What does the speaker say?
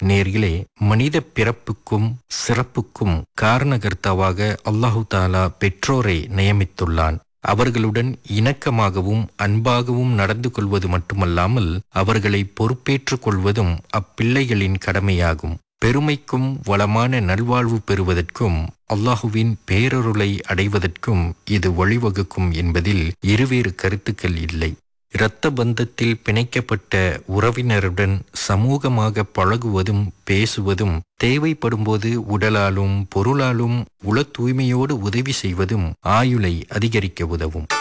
நேர்களே மனித பிறப்புக்கும் சிறப்புக்கும் காரணகர்த்தாவாக அல்லாஹு தாலா பெற்றோரை நியமித்துள்ளான் அவர்களுடன் இணக்கமாகவும் அன்பாகவும் நடந்து கொள்வது மட்டுமல்லாமல் அவர்களை பொறுப்பேற்றுக் கொள்வதும் அப்பிள்ளைகளின் கடமையாகும் பெருமைக்கும் வளமான நல்வாழ்வு பெறுவதற்கும் அல்லாஹுவின் பேரருளை அடைவதற்கும் இது வழிவகுக்கும் என்பதில் இருவேறு கருத்துக்கள் இல்லை இரத்த பந்தத்தில் பிணைக்கப்பட்ட உறவினருடன் சமூகமாக பழகுவதும் பேசுவதும் தேவைப்படும்போது உடலாலும் பொருளாலும் உள தூய்மையோடு உதவி செய்வதும் ஆயுளை அதிகரிக்க உதவும்